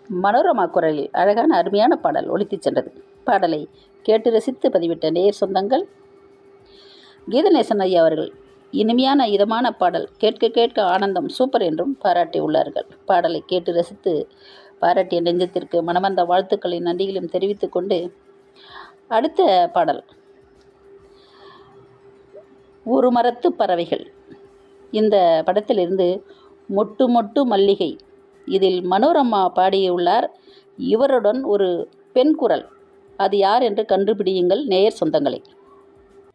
மனோரமா குரலில் அழகான அருமையான பாடல் ஒலித்துச் சென்றது பாடலை கேட்டு ரசித்து பதிவிட்ட நேர் சொந்தங்கள் கீதநேசன் ஐயா அவர்கள் இனிமையான இதமான பாடல் கேட்க கேட்க ஆனந்தம் சூப்பர் என்றும் பாராட்டி உள்ளார்கள் பாடலை கேட்டு ரசித்து பாராட்டிய நெஞ்சத்திற்கு மனமந்த வாழ்த்துக்களின் நன்றிகளையும் தெரிவித்துக் கொண்டு அடுத்த பாடல் ஒரு மரத்து பறவைகள் இந்த படத்திலிருந்து மொட்டு மொட்டு மல்லிகை இதில் மனோரமா பாடியுள்ளார் இவருடன் ஒரு பெண் குரல் அது யார் என்று கண்டுபிடியுங்கள் நேயர் சொந்தங்களே